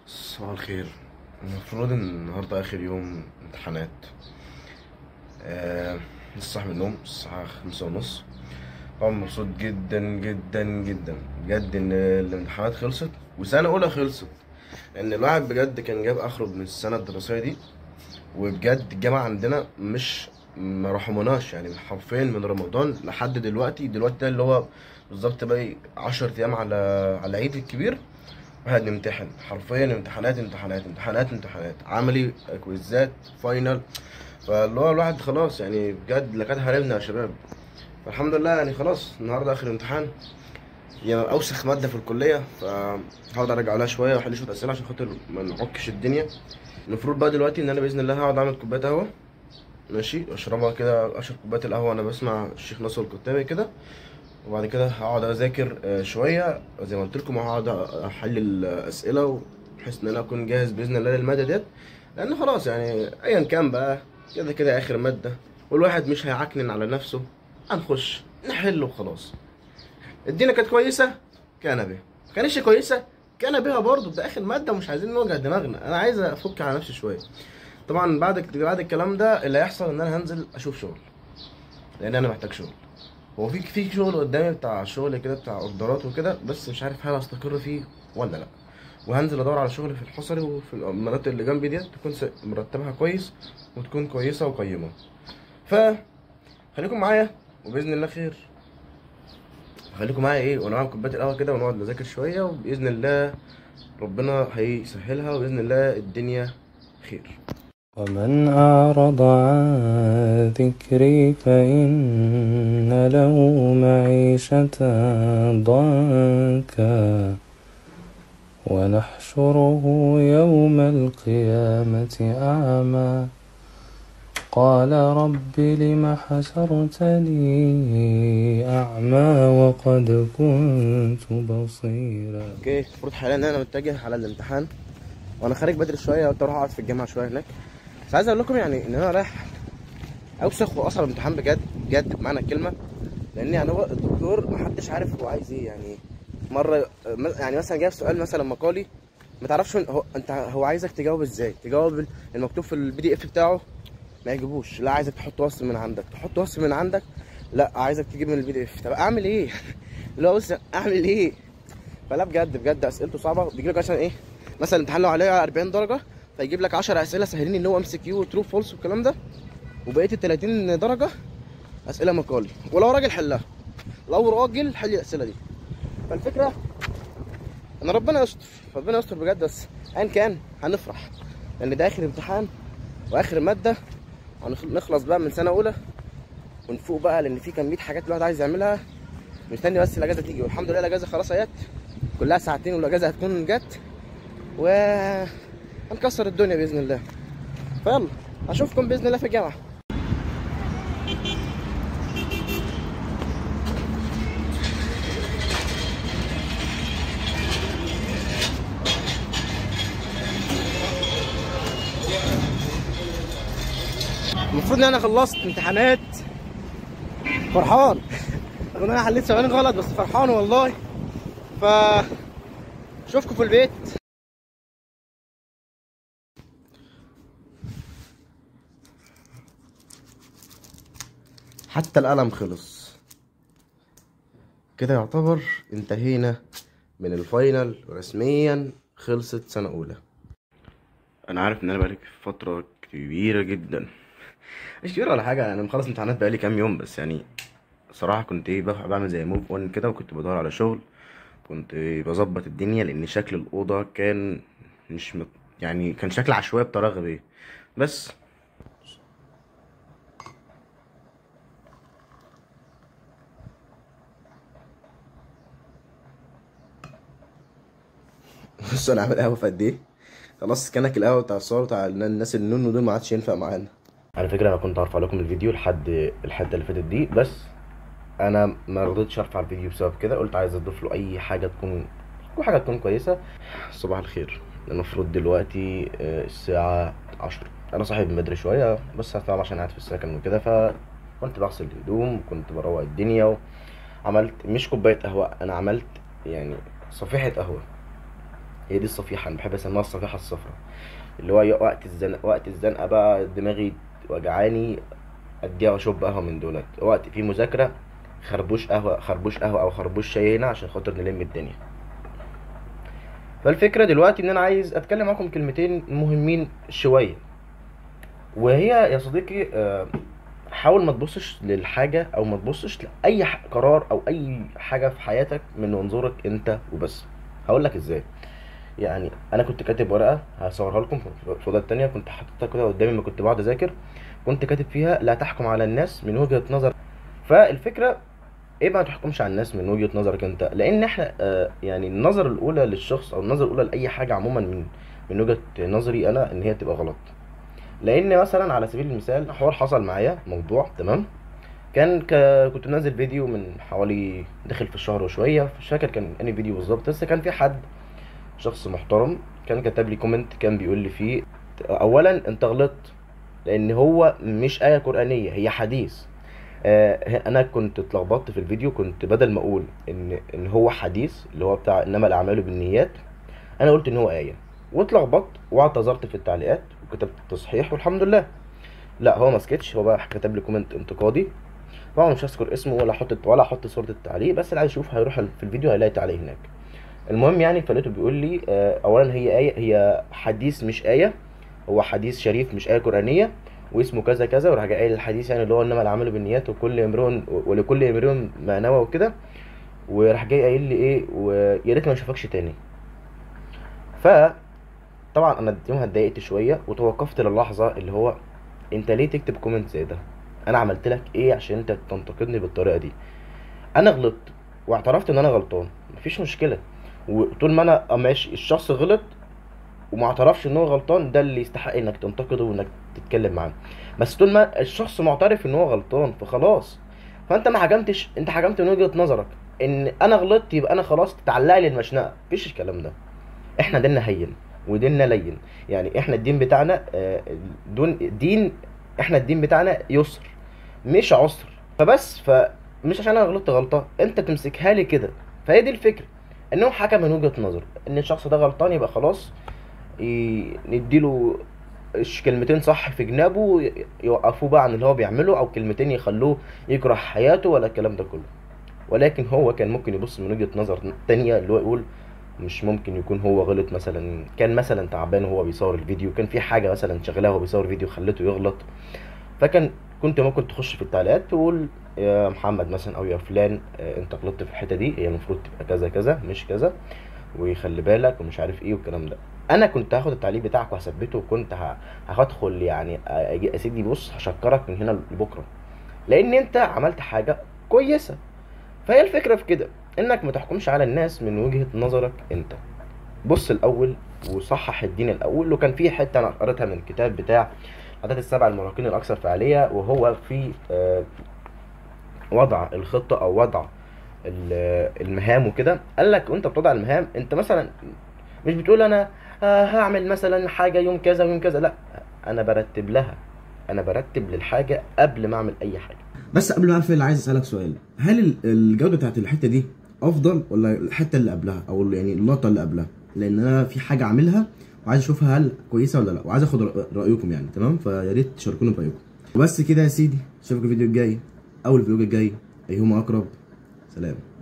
صباح الخير المفروض ان النهارده اخر يوم امتحانات آه لسه صاحي من النوم الساعة خمسة ونص طبعا مبسوط جدا جدا جدا بجد ان الامتحانات خلصت وسنة أولى خلصت لأن الواحد بجد كان جاب آخره من السنة الدراسية دي وبجد الجامعة عندنا مش ما رحمناش يعني حرفيا من رمضان لحد دلوقتي دلوقتي ده اللي هو بالظبط باقي 10 أيام على على العيد الكبير واحد نمتحن حرفيا امتحانات امتحانات امتحانات امتحانات عملي كويزات فاينل فاللي هو الواحد خلاص يعني بجد لقد هرمنا يا شباب فالحمد لله يعني خلاص النهارده اخر امتحان هي اوسخ ماده في الكليه فهقعد ارجع لها شويه واحل شويه اسئله عشان خاطر ما نعكش الدنيا المفروض بقى دلوقتي ان انا باذن الله هقعد اعمل كوبايه قهوه ماشي اشربها كده اشرب كوبايه القهوه وانا بسمع الشيخ ناصر الكتابي كده وبعد كده هقعد اذاكر آه، شويه زي ما قلت لكم هقعد احل الاسئله بحيث ان انا اكون جاهز باذن الله للماده ديت لان خلاص يعني ايا كان بقى كده كده اخر ماده والواحد مش هيعكنن على نفسه هنخش نحل وخلاص الدنيا كانت كويسه كان بها ما كانتش كويسه كان بها برضه ده اخر ماده ومش عايزين نوجع دماغنا انا عايز افك على نفسي شويه طبعا بعد بعد الكلام ده اللي هيحصل ان انا هنزل اشوف شغل لان انا محتاج شغل هو في في شغل قدامي بتاع شغل كده بتاع اوردرات وكده بس مش عارف هل هستقر فيه ولا لا وهنزل ادور على شغل في الحصري وفي المناطق اللي جنبي ديت تكون س- مرتبها كويس وتكون كويسه وقيمه ف خليكم معايا وباذن الله خير خليكم معايا ايه وانا بعمل كوبايه القهوه كده ونقعد نذاكر شويه وباذن الله ربنا هيسهلها وباذن الله الدنيا خير ومن أعرض عن ذكري فإن له معيشة ضنكا ونحشره يوم القيامة أعمى قال رب لم حشرتني أعمى وقد كنت بصيرا اوكي المفروض حاليا ان انا متجه على الامتحان وانا خارج بدري شويه قلت اروح اقعد في الجامعه شويه هناك بس عايز اقول لكم يعني ان انا رايح اوسخ واصعب امتحان بجد بجد بمعنى الكلمه لان يعني هو الدكتور محدش عارف هو عايز ايه يعني مره يعني مثلا جايب سؤال مثلا مقالي ما تعرفش هو انت هو عايزك تجاوب ازاي تجاوب المكتوب في البي دي اف بتاعه ما يجيبوش لا عايزك تحط وصف من عندك تحط وصف من عندك لا عايزك تجيب من البي دي اف طب اعمل ايه اللي هو بص اعمل ايه فلا بجد بجد اسئلته صعبه بيجي لك مثلا ايه مثلا الامتحان لو عليه 40 درجه فيجيب لك 10 اسئله سهلين ان هو ام سي كيو وترو فولس والكلام ده وبقيه ال 30 درجه اسئله مقالي ولو راجل حلها لو راجل حل الاسئله دي فالفكره ان ربنا يستر ربنا يستر بجد بس ايا كان هنفرح لان ده اخر امتحان واخر ماده هنخ- نخلص بقى من سنه اولى ونفوق بقى لان في كميه حاجات الواحد عايز يعملها مستني بس الاجازه تيجي والحمد لله الاجازه خلاص اهيت كلها ساعتين والاجازه هتكون جت و هنكسر الدنيا باذن الله فيلا اشوفكم باذن الله في الجامعه المفروض ان انا خلصت امتحانات فرحان رغم ان انا حليت سؤالين غلط بس فرحان والله ف اشوفكم في البيت حتى القلم خلص كده يعتبر انتهينا من الفاينل رسميا خلصت سنة أولى أنا عارف إن أنا بقالي فترة كبيرة جدا مش كبيرة ولا حاجة أنا مخلص امتحانات بقالي كام يوم بس يعني صراحة كنت إيه بح- بعمل زي موف أون كده وكنت بدور على شغل كنت بظبط الدنيا لأن شكل الأوضة كان مش مت... يعني كان شكل عشوائي بطريقة غبية بس بص انا عامل قهوه في قد ايه خلاص كانك القهوه بتاع الصور بتاع الناس النونو دول ما عادش ينفع معانا على فكره انا كنت هرفع لكم الفيديو لحد الحته اللي فاتت دي بس انا ما رضيتش ارفع الفيديو بسبب كده قلت عايز اضيف له اي حاجه تكون كل حاجه تكون كويسه صباح الخير المفروض دلوقتي آه، الساعه 10 انا صاحي من بدري شويه بس طبعا عشان قاعد في السكن وكده فكنت بغسل الهدوم كنت بروق الدنيا وعملت مش كوبايه قهوه انا عملت يعني صفيحه قهوه هي دي الصفيحه انا بحب اسميها الصفيحه الصفراء اللي هو وقت الزنقه وقت الزنقه بقى دماغي وجعاني اديها اشرب قهوه من دولت وقت في مذاكره خربوش قهوه خربوش قهوه او خربوش شاي هنا عشان خاطر نلم الدنيا فالفكره دلوقتي ان انا عايز اتكلم معاكم كلمتين مهمين شويه وهي يا صديقي آه، حاول ما تبصش للحاجه او ما تبصش لاي ح- قرار او اي حاجه في حياتك من منظورك انت وبس هقول لك ازاي يعني انا كنت كاتب ورقه هصورها لكم في الفوضى التانية كنت حاططها كده قدامي ما كنت بقعد اذاكر كنت كاتب فيها لا تحكم على الناس من وجهه نظر فالفكره ايه ما تحكمش على الناس من وجهه نظرك انت لان احنا آه يعني النظره الاولى للشخص او النظره الاولى لاي حاجه عموما من من وجهه نظري انا ان هي تبقى غلط لان مثلا على سبيل المثال حوار حصل معايا موضوع تمام كان ك... كنت منزل فيديو من حوالي داخل في الشهر وشويه مش فاكر كان انهي فيديو بالظبط بس كان في حد شخص محترم كان كتب لي كومنت كان بيقول لي فيه اولا انت غلطت لان هو مش ايه قرانيه هي حديث آه، انا كنت اتلخبطت في الفيديو كنت بدل ما اقول ان ان هو حديث اللي هو بتاع انما الاعمال بالنيات انا قلت ان هو ايه واتلخبطت واعتذرت في التعليقات وكتبت تصحيح والحمد لله لا هو ما سكتش هو بقى كتب لي كومنت انتقادي طبعا مش هذكر اسمه ولا احط ولا احط صوره التعليق بس اللي عايز يشوف هيروح في الفيديو هيلاقي تعليق هناك المهم يعني فلقيته بيقول لي آه، اولا هي ايه هي حديث مش ايه هو حديث شريف مش ايه قرانيه واسمه كذا كذا وراح جاي قايل الحديث يعني اللي هو انما الاعمال بالنيات وكل امرؤ ولكل امرئ ما نوى وكده وراح جاي قايل لي ايه ويا ريت ما اشوفكش تاني ف طبعا انا يومها اتضايقت شويه وتوقفت للحظه اللي هو انت ليه تكتب كومنت زي ده انا عملت لك ايه عشان انت تنتقدني بالطريقه دي انا غلطت واعترفت ان انا غلطان مفيش مشكله وطول ما انا ماشي الشخص غلط وما اعترفش ان هو غلطان ده اللي يستحق انك تنتقده وانك تتكلم معاه بس طول ما الشخص معترف ان هو غلطان فخلاص فانت ما حكمتش انت حكمت من وجهة نظرك ان انا غلطت يبقى انا خلاص تتعلق لي المشنقه مفيش الكلام ده احنا ديننا هين وديننا لين يعني احنا الدين بتاعنا آه، دون دين احنا الدين بتاعنا يسر مش عسر فبس فمش عشان انا غلطت غلطه انت تمسكها لي كده فهي دي الفكره انه حكم من وجهة نظره ان الشخص ده غلطان يبقى خلاص ي- نديله ش- كلمتين صح في جنابه ي- يوقفوه بقى عن اللي هو بيعمله او كلمتين يخلوه يكره حياته ولا الكلام ده كله ولكن هو كان ممكن يبص من وجهة نظر تانية اللي هو يقول مش ممكن يكون هو غلط مثلا كان مثلا تعبان وهو بيصور الفيديو كان في حاجة مثلا شغلها وهو بيصور فيديو خلته يغلط فكان كنت ممكن تخش في التعليقات تقول يا محمد مثلا او يا فلان آه، انت غلطت في الحتة دي هي المفروض تبقى كذا كذا مش كذا ويخلي بالك ومش عارف ايه والكلام ده انا كنت هاخد التعليق بتاعك وهثبته وكنت ه- هدخل يعني اجي يا سيدي بص هشكرك من هنا لبكره لان انت عملت حاجه كويسه فهي الفكره في كده انك ما تحكمش على الناس من وجهه نظرك انت بص الاول وصحح الدين الاول وكان في حته انا قريتها من الكتاب بتاع العادات السبع المراهقين الاكثر فعاليه وهو في آه، وضع الخطه او وضع ال- المهام وكده قال لك وانت بتضع المهام انت مثلا مش بتقول انا آه، هعمل مثلا حاجه يوم كذا ويوم كذا لا انا برتب لها انا برتب للحاجه قبل ما اعمل اي حاجه بس قبل ما اقفل عايز اسالك سؤال هل ال- الجوده بتاعت الحته دي افضل ولا الحته اللي قبلها او يعني اللقطه اللي قبلها لان انا في حاجه عاملها وعايز اشوفها هل كويسه ولا لا وعايز اخد رأ- رايكم يعني تمام فيا ريت تشاركوني برايكم وبس كده يا سيدي اشوفك الفيديو الجاي او الفيديو الجاي ايهما اقرب سلام